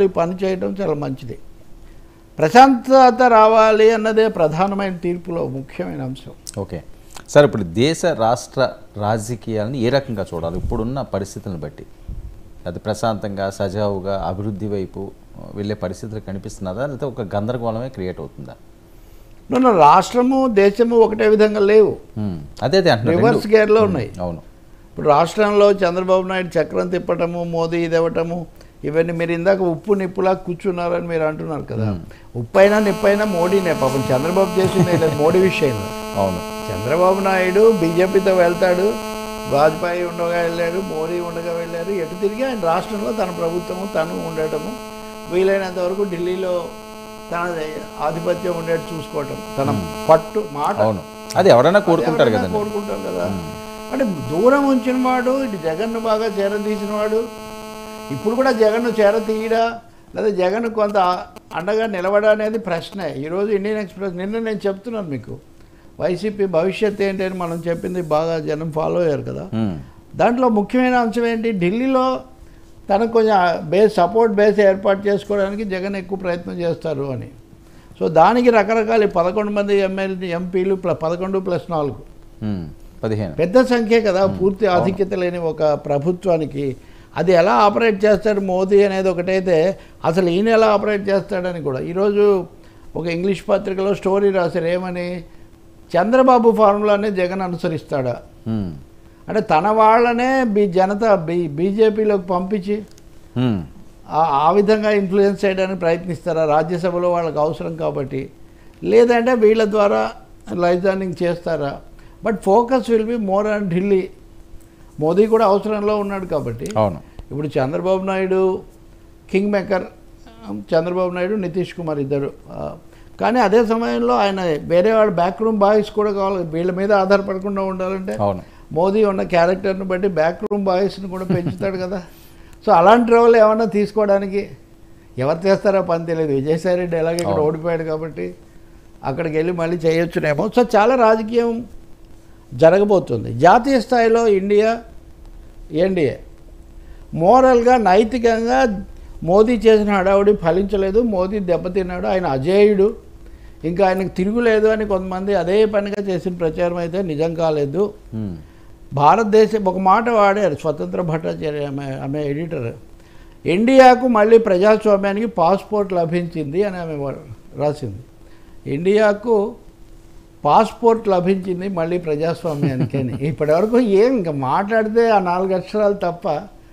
వాళ్ళు ఈ పని చేయడం చాలా మంచిది ప్రశాంతత రావాలి అన్నదే ప్రధానమైన తీర్పులో ముఖ్యమైన అంశం ఓకే సార్ ఇప్పుడు దేశ రాష్ట్ర రాజకీయాలను ఏ రకంగా చూడాలి ఇప్పుడున్న పరిస్థితులను బట్టి అది ప్రశాంతంగా సజావుగా అభివృద్ధి వైపు వెళ్ళే పరిస్థితులు కనిపిస్తున్నదా లేకపోతే ఒక గందరగోళమే క్రియేట్ అవుతుందా నన్ను రాష్ట్రము దేశము ఒకటే విధంగా లేవు ఉమ్, అదే అదే అంటున్నారు రివర్స్ రెండు. గేర్లో ఉన్నాయి అవును ఇప్పుడు రాష్ట్రంలో చంద్రబాబు నాయుడు చక్రం తిప్పటము మోదీ ఇది ఇవ్వటము ఇవన్నీ మీరు ఇందాక ఉప్పు నిప్పులా కూర్చున్నారని మీరు అంటున్నారు కదా ఉప్పు అయినా నిప్పు అయినా మోడీనే పాపం చంద్రబాబు చేసింది లేదు మోడీ విషయంలో అవును చంద్రబాబు నాయుడు బీజేపీతో వెళ్తాడు వాజ్పేయి ఉండగా వెళ్ళాడు మోడీ ఉండగా వెళ్ళారు ఎటు తిరిగి ఆయన రాష్ట్రంలో తన ప్రభుత్వము తను ఉండటము వీలైనంత వరకు ఢిల్లీలో తన ఆధిపత్యం ఉండేట్టు చూసుకోవటం తన పట్టు మాట అవును అది ఎవరైనా కోరుకుంటారు ఎవరైనా కదండి కోరుకుంటారు కదా అంటే దూరం ఉంచిన వాడు ఇటు జగన్ను బాగా చేరదీసిన వాడు ఇప్పుడు కూడా జగన్ను చేరతీయడా లేదా జగన్ కొంత అండగా నిలవడా అనేది ప్రశ్నే ఈరోజు ఇండియన్ ఎక్స్ప్రెస్ నిన్న నేను చెప్తున్నాను మీకు వైసీపీ భవిష్యత్ ఏంటి అని మనం చెప్పింది బాగా జనం ఫాలో అయ్యారు కదా ఉమ్, దాంట్లో ముఖ్యమైన అంశం ఏంటి ఢిల్లీలో తనకు కొంచెం బేస్ సపోర్ట్ బేస్ ఏర్పాటు చేసుకోవడానికి జగన్ ఎక్కువ ప్రయత్నం చేస్తారు అని సో దానికి రకరకాల ఈ పదకొండు మంది ఎమ్మెల్యే ఎంపీలు ప్ల పదకొండు ప్లస్ నాలుగు ఉమ్, పదిహేను పెద్ద సంఖ్యే కదా పూర్తి ఆధిక్యత లేని ఒక ప్రభుత్వానికి అది ఎలా ఆపరేట్ చేస్తాడు మోదీ అనేది ఒకటైతే అసలు ఈయన ఎలా ఆపరేట్ చేస్తాడని కూడా ఈరోజు ఒక ఇంగ్లీష్ పత్రికలో స్టోరీ రాశారు ఏమని చంద్రబాబు ఫార్ములానే జగన్ అనుసరిస్తాడా ఉమ్, అంటే తన వాళ్ళనే బీ జనతా బీ బీజేపీలోకి పంపించి ఉమ్, ఆ- ఆ విధంగా ఇన్ఫ్లుయెన్స్ చేయడానికి ప్రయత్నిస్తారా రాజ్యసభలో వాళ్ళకి అవసరం కాబట్టి లేదంటే వీళ్ళ ద్వారా లైజానింగ్ చేస్తారా but focus will be more on Delhi Modi కూడా అవసరంలో ఉన్నాడు కాబట్టి అవును ఇప్పుడు చంద్రబాబు నాయుడు కింగ్ మేకర్ చంద్రబాబు నాయుడు నితీష్ కుమార్ ఇద్దరు ఆ, కానీ అదే సమయంలో ఆయన వేరే వాళ్ళ బ్యాక్ రూమ్ బాయ్స్ కూడా కావాలి వీళ్ళ మీద ఆధారపడకుండా ఉండాలంటే అవును మోదీ ఉన్న క్యారెక్టర్ని బట్టి బ్యాక్ రూమ్ బాయ్స్ని కూడా పెంచుతాడు కదా సో అలాంటి రోల్ ఏమన్నా తీసుకోవడానికి ఎవరు చేస్తారో పని తెలియదు విజయసాయి రెడ్డి ఎలాగ ఇక్కడ అవును. ఓడిపోయాడు కాబట్టి అక్కడికి వెళ్ళి మళ్ళీ చేయొచ్చునేమో సో చాలా రాజకీయం జరగబోతుంది జాతీయ స్థాయిలో ఇండియా ఎన్డీఏ మోరల్గా నైతికంగా మోదీ చేసిన హడావుడి ఫలించలేదు మోదీ దెబ్బతిన్నాడు ఆయన అజేయుడు ఇంకా ఆయనకు తిరుగులేదు అని కొంతమంది అదే పనిగా చేసిన ప్రచారం అయితే నిజం కాలేదు ఉమ్, భారతదేశం ఒక మాట వాడారు స్వతంత్ర భట్టాచార్య ఆమె ఆమె ఎడిటర్ ఇండియాకు మళ్ళీ ప్రజాస్వామ్యానికి పాస్పోర్ట్ లభించింది అని ఆమె వా- రాసింది ఇండియాకు పాస్పోర్ట్ లభించింది మళ్ళీ ప్రజాస్వామ్యానికి అని ఇప్పటివరకు ఏం ఇంకా మాట్లాడితే ఆ నాలుగు అక్షరాలు తప్ప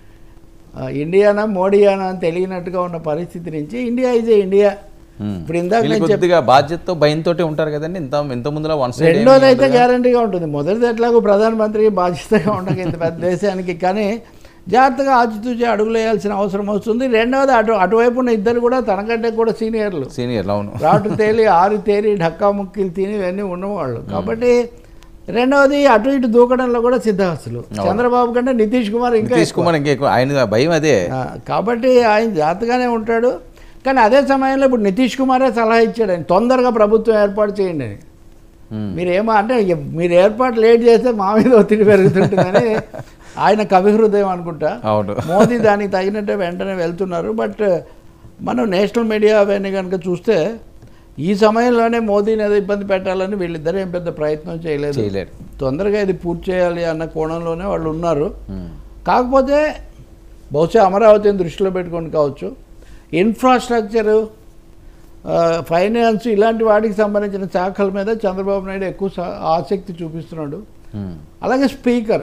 ఆ, ఇండియానా మోడీయానా అని తెలియనట్టుగా ఉన్న పరిస్థితి నుంచి ఇండియా ఇదే ఇండియా ఉమ్. ఇప్పుడు ఇందాక వీళ్ళు నేను చెప్ప- కొద్దిగా బాధ్యతతో భయంతో ఉంటారు కదండి ఇంత ఇంత ముందులో వన్ సైడ్ రెండోది అయితే గ్యారంటీగా ఉంటుంది మొదటిది ఎట్లాగో ప్రధానమంత్రికి బాధ్యతగా ఉండక ఇంత పెద్ద దేశానికి కానీ జాగ్రత్తగా ఆచితూచి అడుగులు వేయాల్సిన అవసరం వస్తుంది రెండవది అటు అటువైపు ఉన్న ఇద్దరు కూడా తనకంటే కూడా సీనియర్లు సీనియర్ అవును రాటు తేలి ఆరు తేలి ఢక్కా ముక్కిలు తిని ఇవన్నీ ఉన్నవాళ్ళు కాబట్టి రెండవది అటు ఇటు దూకడంలో కూడా సిద్ధహస్తులు చంద్రబాబు కంటే నితీష్ కుమార్ ఇంకా నితీష్ ఎక్కువ. కుమార్ ఇంకా ఎక్కువ ఆయన భయం అదే ఆ, కాబట్టి ఆయన జాగ్రత్తగానే ఉంటాడు కానీ అదే సమయంలో ఇప్పుడు నితీష్ కుమారే సలహా ఇచ్చాడు ఆయన తొందరగా ప్రభుత్వం ఏర్పాటు చేయండి అని ఉమ్, మీరేమో అంటే ఎ- మీరు ఏర్పాటు లేట్ చేస్తే మా మీద ఒత్తిడి పెరుగుతుంటుందని ఆయన కవిహృదయం అనుకుంటా అవును మోదీ దానికి తగినట్టే వెంటనే వెళ్తున్నారు బట్ మనం నేషనల్ మీడియా అవన్నీ కనుక చూస్తే ఈ సమయంలోనే మోదీని ఏదో ఇబ్బంది పెట్టాలని వీళ్ళిద్దరూ ఏం పెద్ద ప్రయత్నం చేయలేదు చేయలేరు తొందరగా ఇది పూర్తి చేయాలి అన్న కోణంలోనే వాళ్ళు ఉన్నారు ఉమ్, కాకపోతే బహుశా అమరావతిని దృష్టిలో పెట్టుకొని కావచ్చు ఇన్ఫ్రాస్ట్రక్చరు ఫైనాన్స్ ఇలాంటి వాటికి సంబంధించిన శాఖల మీద చంద్రబాబు నాయుడు ఎక్కువ సా- ఆసక్తి చూపిస్తున్నాడు ఉమ్. అలాగే స్పీకర్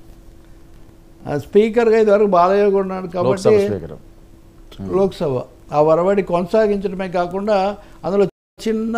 ఆ స్పీకర్గా ఇదివరకు బాలయ్య కూడా ఉన్నాడు లోక్సభ కాబట్టి స్పీకర్ లోక్సభ ఆ వరవడి కొనసాగించడమే కాకుండా అందులో చిన్న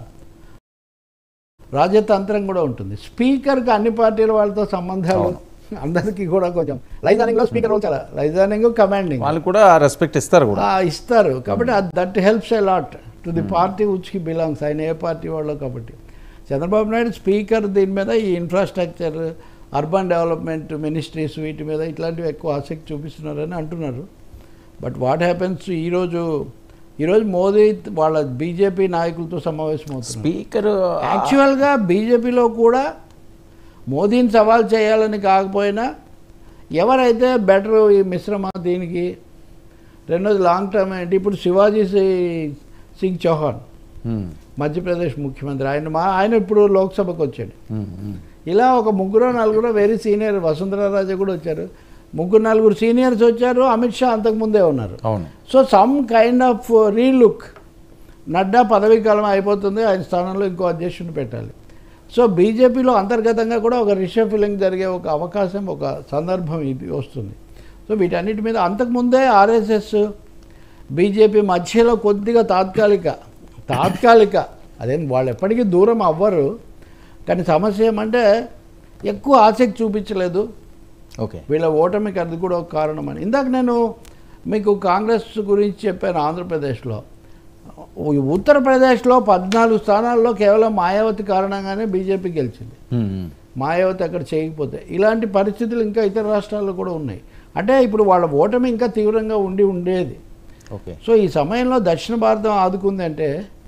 రాజతంత్రం కూడా ఉంటుంది స్పీకర్కి అన్ని పార్టీల వాళ్ళతో సంబంధాలు అందరికీ కూడా కొంచెం లైజానింగ్లో స్పీకర్ రోల్ చాలా లైజానింగ్ కమాండింగ్ వాళ్ళు కూడా రెస్పెక్ట్ ఇస్తారు కూడా ఇస్తారు కాబట్టి that helps a lot to the party which కి బిలాంగ్స్ ఆయన ఏ పార్టీ వాళ్ళు కాబట్టి చంద్రబాబు నాయుడు స్పీకర్ దీని మీద ఈ ఇన్ఫ్రాస్ట్రక్చర్ అర్బన్ డెవలప్మెంట్ మినిస్ట్రీస్ వీటి మీద ఇట్లాంటివి ఎక్కువ ఆసక్తి చూపిస్తున్నారని అంటున్నారు బట్ వాట్ హ్యాపెన్స్ ఈరోజు ఈరోజు మోదీ వాళ్ళ బీజేపీ నాయకులతో సమావేశం అవుతున్నారు స్పీకర్ యాక్చువల్గా బీజేపీలో కూడా మోదీని సవాల్ చేయాలని కాకపోయినా ఎవరైతే బెటర్ ఈ మిశ్రమ దీనికి రెండోది లాంగ్ టర్మ్ ఏంటి ఇప్పుడు శివాజీ సి- సింగ్ చౌహాన్ ఉమ్, మధ్యప్రదేశ్ ముఖ్యమంత్రి ఆయన మా ఆయన ఇప్పుడు లోక్సభకు వచ్చాడు ఉమ్, ఉమ్. ఇలా ఒక ముగ్గురు నలుగురు వెరీ సీనియర్ వసుంధరా రాజే కూడా వచ్చారు ముగ్గురు నలుగురు సీనియర్స్ వచ్చారు అమిత్ షా అంతకుముందే ఉన్నారు అవును so some kind of relook Nadda పదవీ కాలం అయిపోతుంది ఆయన స్థానంలో ఇంకో అధ్యక్షుడిని పెట్టాలి సో బీజేపీలో అంతర్గతంగా కూడా ఒక రిషఫిలింగ్ జరిగే ఒక అవకాశం ఒక సందర్భం ఇది వస్తుంది సో వీటన్నిటి మీద అంతకుముందే ఆర్ఎస్ఎస్ బీజేపీ మధ్యలో కొద్దిగా తాత్కాలిక తాత్కాలిక అదేం వాళ్ళు ఎప్పటికీ దూరం అవ్వరు కానీ సమస్య ఏమంటే ఎక్కువ ఆసక్తి చూపించలేదు ఓకే వీళ్ళ ఓటమికి అది కూడా ఒక కారణం అని ఇందాక నేను మీకు కాంగ్రెస్ గురించి చెప్పాను ఆంధ్రప్రదేశ్లో ఉ- ఉత్తరప్రదేశ్లో పద్నాలుగు స్థానాల్లో కేవలం మాయావతి కారణంగానే బీజేపీ గెలిచింది ఉమ్, ఉమ్. మాయావతి అక్కడ చేయకపోతే ఇలాంటి పరిస్థితులు ఇంకా ఇతర రాష్ట్రాల్లో కూడా ఉన్నాయి అంటే ఇప్పుడు వాళ్ళ ఓటమి ఇంకా తీవ్రంగా ఉండి ఉండేది ఓకే సో ఈ సమయంలో దక్షిణ భారతం ఆదుకుందంటే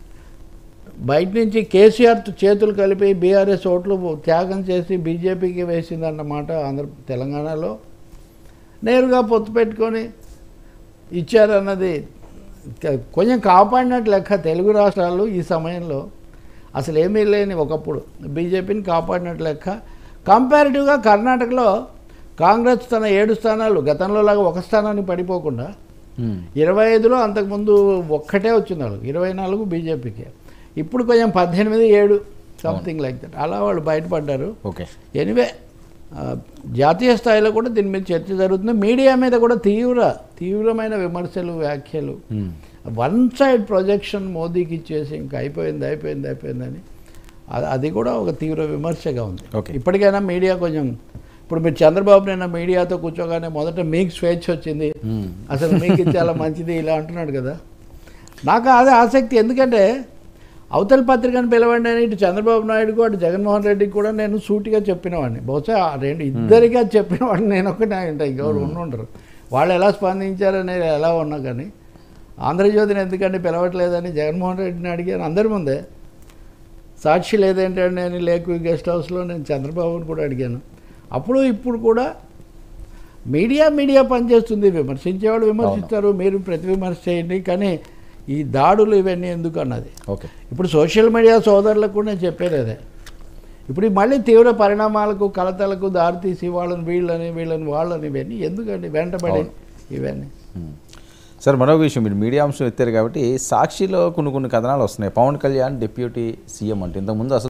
బయట నుంచి కేసీఆర్ చేతులు కలిపి బీఆర్ఎస్ ఓట్లు త్యాగం చేసి బీజేపీకి వేసిందన్నమాట ఆంధ్ర తెలంగాణలో నేరుగా పొత్తు పెట్టుకొని ఇచ్చారన్నది క- కొంచెం కాపాడినట్టు లెక్క తెలుగు రాష్ట్రాలు ఈ సమయంలో అసలు ఏమీ లేని ఒకప్పుడు బీజేపీని కాపాడినట్టు లెక్క కంపారిటివ్గా కర్ణాటకలో కాంగ్రెస్ తన ఏడు స్థానాలు గతంలో లాగా ఒక స్థానాన్ని పడిపోకుండా ఉమ్, ఇరవై ఐదులో అంతకుముందు ఒక్కటే వచ్చింది వాళ్ళకి ఇరవై నాలుగు బీజేపీకి ఇప్పుడు కొంచెం పద్దెనిమిది ఏడు సంథింగ్ లైక్ దట్ అలా వాళ్ళు బయటపడ్డారు ఓకే ఎనివే ఆ, జాతీయ స్థాయిలో కూడా దీని మీద చర్చ జరుగుతుంది మీడియా మీద కూడా తీవ్ర తీవ్రమైన విమర్శలు వ్యాఖ్యలు ఉమ్, వన్ సైడ్ ప్రొజెక్షన్ మోదీకి ఇచ్చేసి ఇంకా అయిపోయింది అయిపోయింది అయిపోయిందని అది అది కూడా ఒక తీవ్ర విమర్శగా ఉంది Okay. ఇప్పటికైనా మీడియా కొంచెం ఇప్పుడు మీరు చంద్రబాబు నిన్న మీడియాతో కూర్చోగానే మొదట మీకు స్వేచ్ఛ వచ్చింది ఉమ్, అసలు మీకు ఇది చాలా మంచిది ఇలా అంటున్నాడు కదా నాకు అదే ఆసక్తి ఎందుకంటే అవతల పత్రికను పిలవండి అని ఇటు చంద్రబాబు నాయుడుకు అటు జగన్మోహన్ రెడ్డికి కూడా నేను సూటిగా చెప్పినవాడిని బహుశా ఆ రెండు ఇద్దరిగా చెప్పినవాడిని నేను ఒకటే ఉంటా ఇంకెవరు ఉండుండరు వాళ్ళు ఎలా స్పందించారనేది ఎలా ఉన్నా కానీ ఆంధ్రజ్యోతిని ఎందుకంటే పిలవట్లేదని జగన్మోహన్ రెడ్డిని అడిగాను అందరి ముందే సాక్షి లేదేంటండి అని లేకు గెస్ట్ హౌస్లో నేను చంద్రబాబుని కూడా అడిగాను అప్పుడు ఇప్పుడు కూడా మీడియా మీడియా పనిచేస్తుంది విమర్శించేవాడు విమర్శిస్తారు మీరు ప్రతి విమర్శ చేయండి కానీ ఈ దాడులు ఇవన్నీ ఎందుకు అన్నది ఓకే ఇప్పుడు సోషల్ మీడియా సోదరులకు కూడా నేను చెప్పేది అదే ఇప్పుడు ఈ మళ్ళీ తీవ్ర పరిణామాలకు కలతలకు దారితీసి వాళ్ళని వీళ్ళని వీళ్ళని వాళ్ళని ఇవన్నీ ఎందుకండి వెంటబడి ఇవన్నీ ఉమ్. సార్ మరొక విషయం మీరు మీడియా అంశం ఎత్తారు కాబట్టి సాక్షిలో కొన్ని కొన్ని కథనాలు వస్తున్నాయి పవన్ కళ్యాణ్ డిప్యూటీ సీఎం అంటే ఇంతకుముందు అసలు